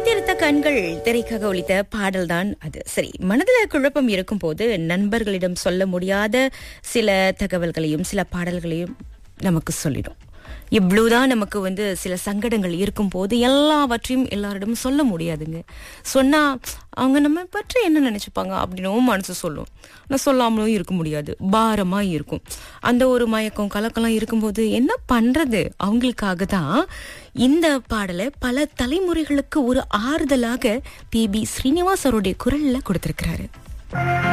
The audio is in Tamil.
காத்திருத்த கண்கள் திரைக்காக ஒலித்த பாடல்தான் அது சரி மனதில் குழப்பம் இருக்கும் போது நண்பர்களிடம் சொல்ல முடியாத சில தகவல்களையும் சில பாடல்களையும் நமக்கு சொல்லிடும் இவ்வளவுதான் நமக்கு வந்து சில சங்கடங்கள் இருக்கும் போது எல்லாவற்றையும் எல்லாரிடமும் சொல்ல முடியாதுங்க சொன்னா அவங்க நம்ம பற்றி என்ன நினைச்சுப்பாங்க அப்படின்னும் மனசு சொல்லும் நான் சொல்லாமலும் இருக்க முடியாது பாரமா இருக்கும் அந்த ஒரு மயக்கம் கலக்கெல்லாம் இருக்கும்போது என்ன பண்றது அவங்களுக்காக தான் இந்த பாடலை பல தலைமுறைகளுக்கு ஒரு ஆறுதலாக பி பி ஸ்ரீனிவாஸ் அவருடைய குரல்ல கொடுத்திருக்கிறாரு